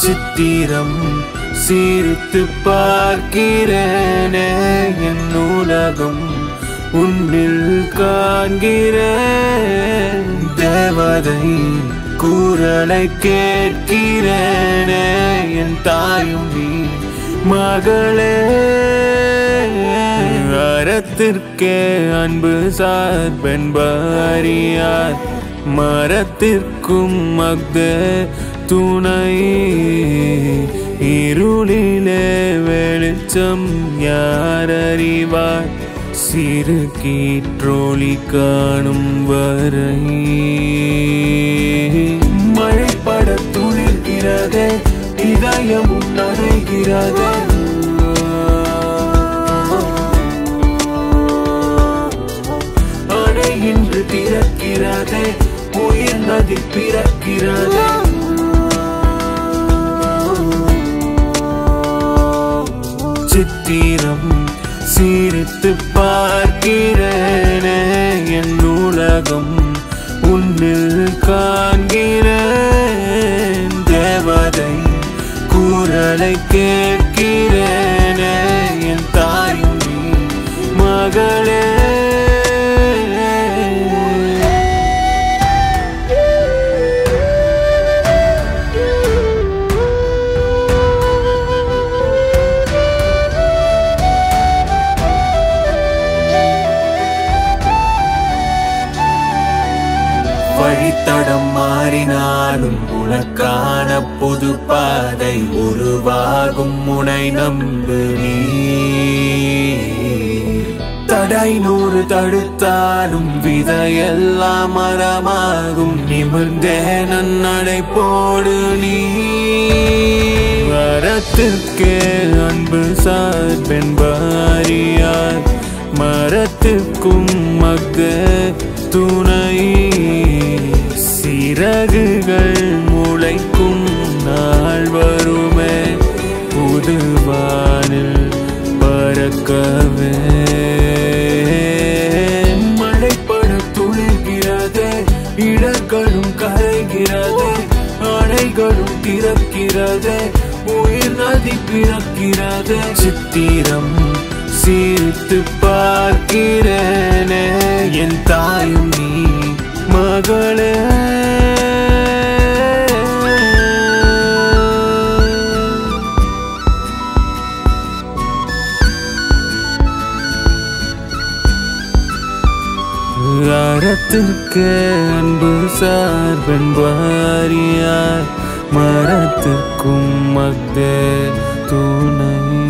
சித்திரம் சீரித்து பார்க்கிறேனே என் உலகம் உன்னில் காண்கிறேன் தேவதை கூறலை கேட்கிறேனே என் தாயும் நீ மகளே அறத்திற்கே அன்பு சார்பென்பறியார் மரத்திற்கும் மக்த துணை இருளிலே வெளிச்சம் யார் அறிவார் சிறு கீற்றொளி காணும் வரை மழைப்பட துளிர்கிறதே இதயமும் நனைகிறதே அணை இன்று திறக்கிறதே உயிர் நதி பிறக்கிறதே சித்திரம் சீரித்து பார்க்கிறேனே என் உலகம் உன்னில் காண்கிறேன் தேவதை கூறலை கேட்கிறேனே என் தாயும் நீ மகளே வழித்தடம் மாறினாலும் உனக்கான புது பாதை உருவாகும் முனை நம்பு நீ தடை நூறு தடுத்தாலும் விதையெல்லாம் மரமாகும் நிமிர்ந்தே நன்னடை போடு நீ மரத்திற்கே அன்பு சார்பென்பாரியார் மரத்திற்கும் மக்க துணை சிறகுகள் முளைக்கும் நாள் வருமே புதுவானில் பறக்கவே மழைப்பட துளிர்கிறதே இடர்களும் கரைகிறதே அணைகளும் திறக்கிறதே உயிர் நதி பிறக்கிறதே சித்திரம் சீர்த்து பார்க்கிறேனே என் தாயும் நீ மகளே அறத்திற்கு அன்பு சார்பன் வாரியார் மரத்திற்கும் மக்த துணை